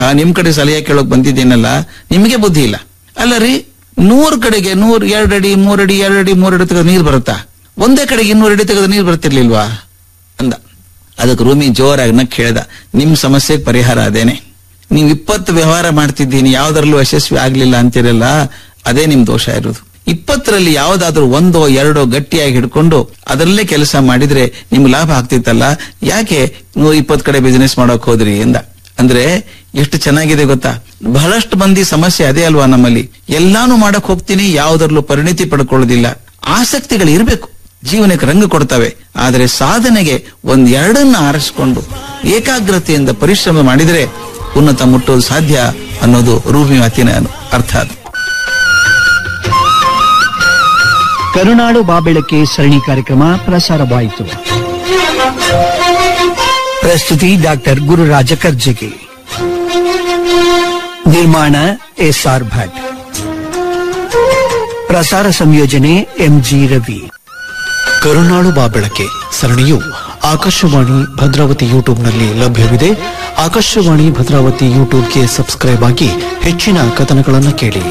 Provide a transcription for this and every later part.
ಆ, ನಿಮ್ ಕಡೆ ಸಲಹೆ ಕೇಳೋಕ್ ಬಂದಿದ್ದೀನಲ್ಲ ನಿಮಗೆ ಬುದ್ಧಿ ಇಲ್ಲ ಅಲ್ಲ ರೀ ನೂರ್ ಕಡೆಗೆ ನೂರ್ ಎರಡ್ ಅಡಿ ಮೂರ್ ಅಡಿ ಎರಡ್ ಅಡಿ ಮೂರ್ ಅಡಿ ತೆಗೆದು ನೀರ್ ಬರುತ್ತಾ ಒಂದೇ ಕಡೆಗೆ ಇನ್ನೂರು ಅಡಿ ತೆಗೆದು ನೀರ್ ಬರ್ತಿರ್ಲಿಲ್ವಾ ಅಂದ ಅದಕ್ಕೆ ರೂಮಿ ಜೋರಾಗಿ ನಕ್ ಹೇಳ್ದ ನಿಮ್ ಸಮಸ್ಯೆಗೆ ಪರಿಹಾರ ಅದೇನೆ ನೀವು ಇಪ್ಪತ್ತು ವ್ಯವಹಾರ ಮಾಡ್ತಿದ್ದೀನಿ ಯಾವ್ದ್ರಲ್ಲೂ ಯಶಸ್ವಿ ಆಗ್ಲಿಲ್ಲ ಅಂತಿರಲ್ಲ ಅದೇ ನಿಮ್ ದೋಷ ಇರೋದು ಇಪ್ಪತ್ತರಲ್ಲಿ ಯಾವ್ದಾದ್ರು ಒಂದೋ ಎರಡೋ ಗಟ್ಟಿಯಾಗಿ ಹಿಡ್ಕೊಂಡು ಅದರಲ್ಲೇ ಕೆಲಸ ಮಾಡಿದ್ರೆ ನಿಮ್ಗೆ ಲಾಭ ಆಗ್ತಿತ್ತಲ್ಲ ಯಾಕೆ ನೂರ ಇಪ್ಪತ್ತು ಕಡೆ ಬಿಸಿನೆಸ್ ಮಾಡೋಕ್ ಹೋದ್ರಿ ಎಂದ ಅಂದ್ರೆ ಎಷ್ಟು ಚೆನ್ನಾಗಿದೆ ಗೊತ್ತಾ ಬಹಳಷ್ಟು ಮಂದಿ ಸಮಸ್ಯೆ ಅದೇ ಅಲ್ವಾ ನಮ್ಮಲ್ಲಿ ಎಲ್ಲಾನು ಮಾಡಕ್ ಹೋಗ್ತೀನಿ ಯಾವ್ದ್ರಲ್ಲೂ ಪರಿಣಿತಿ ಪಡ್ಕೊಳ್ಳೋದಿಲ್ಲ ಆಸಕ್ತಿಗಳು ಇರಬೇಕು ಜೀವನಕ್ಕೆ ರಂಗು ಕೊಡ್ತವೆ ಆದರೆ ಸಾಧನೆಗೆ ಒಂದ್ ಎರಡನ್ನ ಆರಿಸಿಕೊಂಡು ಏಕಾಗ್ರತೆಯಿಂದ ಪರಿಶ್ರಮ ಮಾಡಿದರೆ ಉನ್ನತ ಮುಟ್ಟೋದು ಸಾಧ್ಯ ಅನ್ನೋದು ರೂಪಿ ಮಾತಿನ ಅರ್ಥ ಅದು ಕರುನಾಡು ಬಾಬೆಳಕೆ ಸರಣಿ ಕಾರ್ಯಕ್ರಮ ಪ್ರಸಾರವಾಯಿತು ಪ್ರಸ್ತುತಿ ಡಾಕ್ಟರ್ ಗುರುರಾಜ ಕರ್ಜಗಿ ನಿರ್ಮಾಣ ಎಸ್ಆರ್ ಭಟ್ ಪ್ರಸಾರ ಸಂಯೋಜನೆ ಎಂಜಿ ರವಿ ಕರುನಾಡು ಬಾಬೆಳಕೆ ಸರಣಿಯು ಆಕಾಶವಾಣಿ ಭದ್ರಾವತಿ ಯೂಟ್ಯೂಬ್ನಲ್ಲಿ ಲಭ್ಯವಿದೆ ಆಕಾಶವಾಣಿ ಭದ್ರಾವತಿ ಯೂಟ್ಯೂಬ್ಗೆ ಸಬ್ಸ್ಕ್ರೈಬ್ ಆಗಿ ಹೆಚ್ಚಿನ ಕಥನಗಳನ್ನು ಕೇಳಿ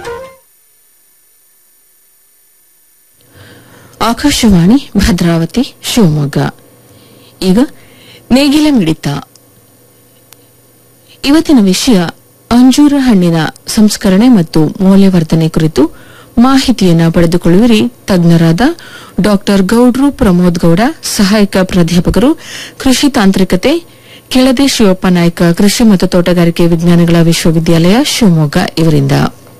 ಆಕಾಶವಾಣಿ ಭದ್ರಾವತಿ ಶಿವಮೊಗ್ಗ ಈಗ ನೇಗಿಲ ಮಿಡಿತ ಇವತ್ತಿನ ವಿಷಯ ಅಂಜೂರ ಹಣ್ಣಿನ ಸಂಸ್ಕರಣೆ ಮತ್ತು ಮೌಲ್ಯವರ್ಧನೆ ಕುರಿತು ಮಾಹಿತಿಯನ್ನ ಪಡೆದುಕೊಳ್ಳುವಿರಿ ತಜ್ಞರಾದ ಡಾಕ್ಟರ್ ಗೌಡ್ರು ಪ್ರಮೋದ್ ಗೌಡ ಸಹಾಯಕ ಪ್ರಾಧ್ಯಾಪಕರು ಕೃಷಿ ತಾಂತ್ರಿಕತೆ ಕೆಳದಿ ಶಿವಪ್ಪ ನಾಯ್ಕ ಕೃಷಿ ಮತ್ತು ತೋಟಗಾರಿಕೆ ವಿಜ್ಞಾನಗಳ ವಿಶ್ವವಿದ್ಯಾಲಯ ಶಿವಮೊಗ್ಗ ಇವರಿಂದ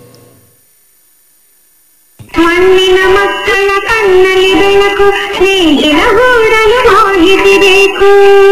ಮಣ್ಣಿನ ಮಕ್ಕಳ ಕಣ್ಣಲ್ಲಿ ಬೆಳಕು ನೇಗಿಲ ಗೂಡಲು ಮಾಹಿತಿ ಬೇಕು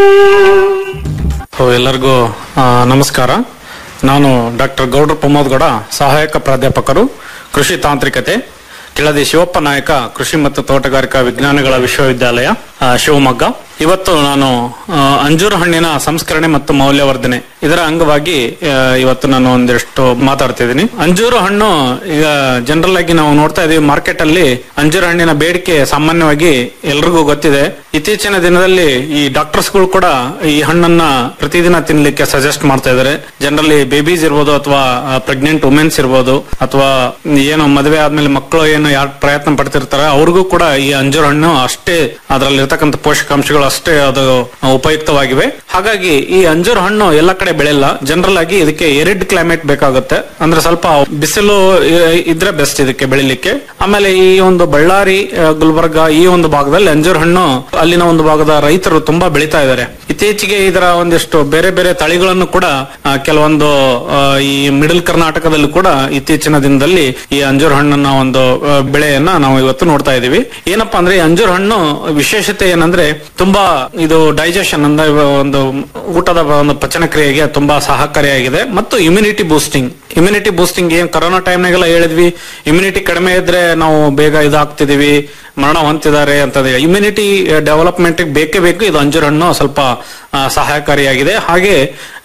ಸೊ ಎಲ್ಲರಿಗೂ ಆ, ನಮಸ್ಕಾರ ನಾನು ಡಾಕ್ಟರ್ ಗೌಡ್ರ ಪ್ರಮೋದ್ ಗೌಡ ಸಹಾಯಕ ಪ್ರಾಧ್ಯಾಪಕರು ಕೃಷಿ ತಾಂತ್ರಿಕತೆ ಕೆಳದಿ ಶಿವಪ್ಪ ನಾಯಕ ಕೃಷಿ ಮತ್ತು ತೋಟಗಾರಿಕಾ ವಿಜ್ಞಾನಗಳ ವಿಶ್ವವಿದ್ಯಾಲಯ ಆ, ಶಿವಮೊಗ್ಗ ಇವತ್ತು ನಾನು ಆ, ಅಂಜೂರ ಹಣ್ಣಿನ ಸಂಸ್ಕರಣೆ ಮತ್ತು ಮೌಲ್ಯವರ್ಧನೆ ಇದರ ಅಂಗವಾಗಿ ಆ, ಇವತ್ತು ನಾನು ಒಂದಿಷ್ಟು ಮಾತಾಡ್ತಿದ್ದೀನಿ ಅಂಜೂರ ಹಣ್ಣು ಈಗ ಜನರಲ್ ಆಗಿ ನಾವು ನೋಡ್ತಾ ಇದೀವಿ ಮಾರ್ಕೆಟ್ ಅಲ್ಲಿ ಅಂಜೂರ ಹಣ್ಣಿನ ಬೇಡಿಕೆ ಸಾಮಾನ್ಯವಾಗಿ ಎಲ್ರಿಗೂ ಗೊತ್ತಿದೆ ಇತ್ತೀಚಿನ ದಿನದಲ್ಲಿ ಈ ಡಾಕ್ಟರ್ಸ್ ಗಳು ಕೂಡ ಈ ಹಣ್ಣನ್ನ ಪ್ರತಿದಿನ ತಿನ್ಲಿಕ್ಕೆ ಸಜೆಸ್ಟ್ ಮಾಡ್ತಾ ಇದ್ದಾರೆ ಜನರಲಿ ಬೇಬೀಸ್ ಇರ್ಬೋದು ಅಥವಾ ಪ್ರೆಗ್ನೆಂಟ್ ವುಮೆನ್ಸ್ ಇರ್ಬೋದು ಅಥವಾ ಏನು ಮದುವೆ ಆದ್ಮೇಲೆ ಮಕ್ಕಳು ಏನು ಯಾರು ಪ್ರಯತ್ನ ಪಡ್ತಿರ್ತಾರೆ ಅವ್ರಿಗೂ ಕೂಡ ಈ ಅಂಜೂರ ಹಣ್ಣು ಅಷ್ಟೇ ಅದರಲ್ಲಿ ಇರ್ತಕ್ಕಂಥ ಪೋಷಕಾಂಶಗಳು ಅಷ್ಟೇ ಅದು ಉಪಯುಕ್ತವಾಗಿವೆ ಹಾಗಾಗಿ ಈ ಅಂಜೂರ ಹಣ್ಣು ಎಲ್ಲ ಕಡೆ ಬೆಳೆಯಲ್ಲ ಜನರಲ್ ಆಗಿ ಇದಕ್ಕೆ ಎರಿಡ್ ಕ್ಲೈಮೇಟ್ ಬೇಕಾಗುತ್ತೆ ಅಂದ್ರೆ ಸ್ವಲ್ಪ ಬಿಸಿಲು ಇ- ಇದ್ರೆ ಬೆಸ್ಟ್ ಇದಕ್ಕೆ ಬೆಳಿಲಿಕ್ಕೆ ಆಮೇಲೆ ಈ ಒಂದು ಬಳ್ಳಾರಿ ಆ, ಗುಲ್ಬರ್ಗ ಈ ಒಂದು ಭಾಗದಲ್ಲಿ ಅಂಜೂರ ಹಣ್ಣು ಅಲ್ಲಿನ ಒಂದು ಭಾಗದ ರೈತರು ತುಂಬಾ ಬೆಳೀತಾ ಇದ್ದಾರೆ ಇತ್ತೀಚೆಗೆ ಇದರ ಒಂದಿಷ್ಟು ಬೇರೆ ಬೇರೆ ತಳಿಗಳನ್ನು ಕೂಡ ಆ, ಕೆಲವೊಂದು ಆ, ಈ ಮಿಡಲ್ ಕರ್ನಾಟಕದಲ್ಲೂ ಕೂಡ ಇತ್ತೀಚಿನ ದಿನದಲ್ಲಿ ಈ ಅಂಜೂರ ಹಣ್ಣನ್ನ ಒಂದು ಆ, ಬೆಳೆಯನ್ನ ನಾವು ಇವತ್ತು ನೋಡ್ತಾ ಇದೀವಿ ಏನಪ್ಪಾ ಅಂದ್ರೆ ಈ ಅಂಜೂರ ಹಣ್ಣು ವಿಶೇಷತೆ ಏನಂದ್ರೆ ತುಂಬಾ ಇದು ಡೈಜೆಷನ್ ಅಂದ್ರೆ ಒಂದು ಊಟದ ಒಂದು ಪಚನ ಕ್ರಿಯೆಗೆ ತುಂಬಾ ಸಹಕಾರಿಯಾಗಿದೆ ಮತ್ತು ಇಮ್ಯುನಿಟಿ ಬೂಸ್ಟಿಂಗ್ ಇಮ್ಯುನಿಟಿ ಬೂಸ್ಟಿಂಗ್ ಏನ್ ಕರೋನಾ ಟೈಮ್ನಾಗೆಲ್ಲ ಹೇಳಿದ್ವಿ ಇಮ್ಯುನಿಟಿ ಕಡಿಮೆ ಇದ್ರೆ ನಾವು ಬೇಗ ಇದಾಗ್ತಿದೀವಿ ಮರಣ ಹೊಂತಿದ್ದಾರೆ ಅಂತಂದ್ರೆ ಇಮ್ಯುನಿಟಿ ಡೆವಲಪ್ಮೆಂಟ್ ಬೇಕೇ ಬೇಕು ಇದು ಅಂಜೂರ ಹಣ್ಣು ಸ್ವಲ್ಪ ಆ, ಸಹಾಯಕಾರಿಯಾಗಿದೆ ಹಾಗೆ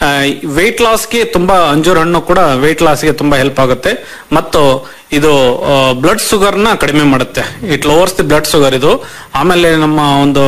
ವೆಯ್ಟ್ ಲಾಸ್ಗೆ ತುಂಬಾ ಅಂಜೂರ ಹಣ್ಣು ಕೂಡ ವೆಯ್ಟ್ ಲಾಸ್ಗೆ ತುಂಬಾ ಹೆಲ್ಪ್ ಆಗುತ್ತೆ ಮತ್ತು ಇದು ಬ್ಲಡ್ ಶುಗರ್ನ ಕಡಿಮೆ ಮಾಡುತ್ತೆ it lowers the blood sugar ಇದು ಆಮೇಲೆ ನಮ್ಮ ಒಂದು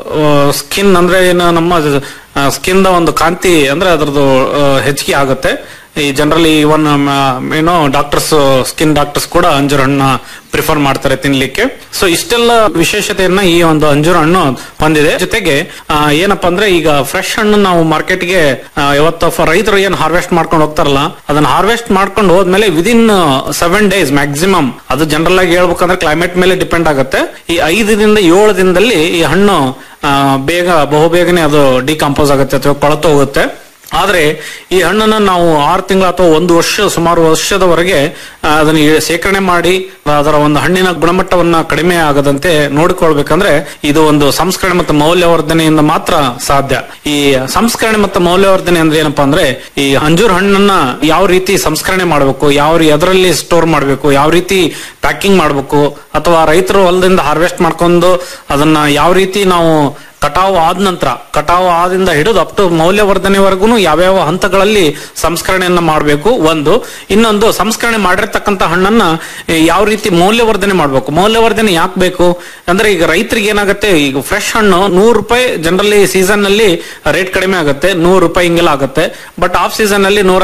ಸ್ಕಿನ್ ಅಂದ್ರೆ ಏನು ನಮ್ಮ ಸ್ಕಿನ್ ಒಂದು ಕಾಂತಿ ಅಂದ್ರೆ ಅದರದ್ದು ಹೆಚ್ಚಿಗೆ ಆಗುತ್ತೆ ಈ ಜನರಲಿ ಇವನ್ ಏನೋ ಡಾಕ್ಟರ್ಸ್ ಸ್ಕಿನ್ ಡಾಕ್ಟರ್ಸ್ ಕೂಡ ಅಂಜೂರ ಹಣ್ಣ ಪ್ರಿಫರ್ ಮಾಡ್ತಾರೆ ತಿನ್ಲಿಕ್ಕೆ ಸೊ ಇಷ್ಟೆಲ್ಲ ವಿಶೇಷತೆಯನ್ನ ಈ ಒಂದು ಅಂಜೂರ ಹಣ್ಣು ಹೊಂದಿದೆ ಜೊತೆಗೆ ಆ, ಏನಪ್ಪಾ ಅಂದ್ರೆ ಈಗ ಫ್ರೆಶ್ ಹಣ್ಣು ನಾವು ಮಾರ್ಕೆಟ್ಗೆ ಯಾವತ್ತು ಫ- ರೈತರು ಏನ್ ಹಾರ್ವೆಸ್ಟ್ ಮಾಡ್ಕೊಂಡು ಹೋಗ್ತಾರಲ್ಲ ಅದನ್ನ ಹಾರ್ವೆಸ್ಟ್ ಮಾಡ್ಕೊಂಡು ಹೋದ್ಮೇಲೆ ವಿದಿನ್ ಸೆವೆನ್ ಡೇಸ್ ಮ್ಯಾಕ್ಸಿಮಮ್ ಅದು ಜನರಲ್ ಆಗಿ ಹೇಳ್ಬೇಕಂದ್ರೆ ಕ್ಲೈಮೇಟ್ ಮೇಲೆ ಡಿಪೆಂಡ್ ಆಗುತ್ತೆ ಈ ಐದರಿಂದ ಏಳು ದಿನದಲ್ಲಿ ಈ ಹಣ್ಣು ಆ, ಬೇಗ ಬಹುಬೇಗನೆ ಅದು ಡಿಕಂಪೋಸ್ ಆಗುತ್ತೆ ಅಥವಾ ಕೊಳತು ಹೋಗುತ್ತೆ ಆದ್ರೆ ಈ ಹಣ್ಣನ್ನ ನಾವು ಆರು ತಿಂಗಳ ಅಥವಾ ಒಂದು ವರ್ಷ ಸುಮಾರು ವರ್ಷದವರೆಗೆ ಆ, ಅದನ್ನ ಈ ಶೇಖರಣೆ ಮಾಡಿ ಅದರ ಒಂದು ಹಣ್ಣಿನ ಗುಣಮಟ್ಟವನ್ನ ಕಡಿಮೆ ಆಗದಂತೆ ನೋಡಿಕೊಳ್ಬೇಕಂದ್ರೆ ಇದು ಒಂದು ಸಂಸ್ಕರಣೆ ಮತ್ತು ಮೌಲ್ಯವರ್ಧನೆಯಿಂದ ಮಾತ್ರ ಸಾಧ್ಯ ಈ ಸಂಸ್ಕರಣೆ ಮತ್ತು ಮೌಲ್ಯವರ್ಧನೆ ಅಂದ್ರೆ ಏನಪ್ಪಾ ಅಂದ್ರೆ ಈ ಅಂಜೂರ ಹಣ್ಣನ್ನ ಯಾವ ರೀತಿ ಸಂಸ್ಕರಣೆ ಮಾಡಬೇಕು ಯಾವ ರೀ- ಎದರಲ್ಲಿ ಸ್ಟೋರ್ ಮಾಡಬೇಕು ಯಾವ ರೀತಿ ಪ್ಯಾಕಿಂಗ್ ಮಾಡಬೇಕು ಅಥವಾ ರೈತರು ಹೊಲದಿಂದ ಹಾರ್ವೆಸ್ಟ್ ಮಾಡ್ಕೊಂಡು ಅದನ್ನ ಯಾವ ರೀತಿ ನಾವು ಕಟಾವು ಆದ ನಂತರ ಕಟಾವು ಆದಿಂದ ಹಿಡಿದು ಅಪ್ ಟು ಮೌಲ್ಯವರ್ಧನೆವರೆಗೂ ಯಾವ್ಯಾವ ಹಂತಗಳಲ್ಲಿ ಸಂಸ್ಕರಣೆಯನ್ನ ಮಾಡಬೇಕು ಒಂದು ಇನ್ನೊಂದು ಸಂಸ್ಕರಣೆ ಮಾಡಿರ್ತಕ್ಕಂಥ ಹಣ್ಣನ್ನ ಏ, ಯಾವ ರೀತಿ ಮೌಲ್ಯವರ್ಧನೆ ಮಾಡಬೇಕು ಮೌಲ್ಯವರ್ಧನೆ ಯಾಕೆ ಬೇಕು ಅಂದ್ರೆ ಈಗ ರೈತರಿಗೆ ಏನಾಗುತ್ತೆ ಈಗ ಫ್ರೆಶ್ ಹಣ್ಣು ನೂರು ರೂಪಾಯಿ ಜನರಲಿ ಸೀಸನ್ ನಲ್ಲಿ ರೇಟ್ ಕಡಿಮೆ ಆಗುತ್ತೆ ನೂರು ರೂಪಾಯಿ ಹಿಂಗೆಲ್ಲ ಆಗುತ್ತೆ ಬಟ್ ಆಫ್ ಸೀಸನ್ ಅಲ್ಲಿ ನೂರ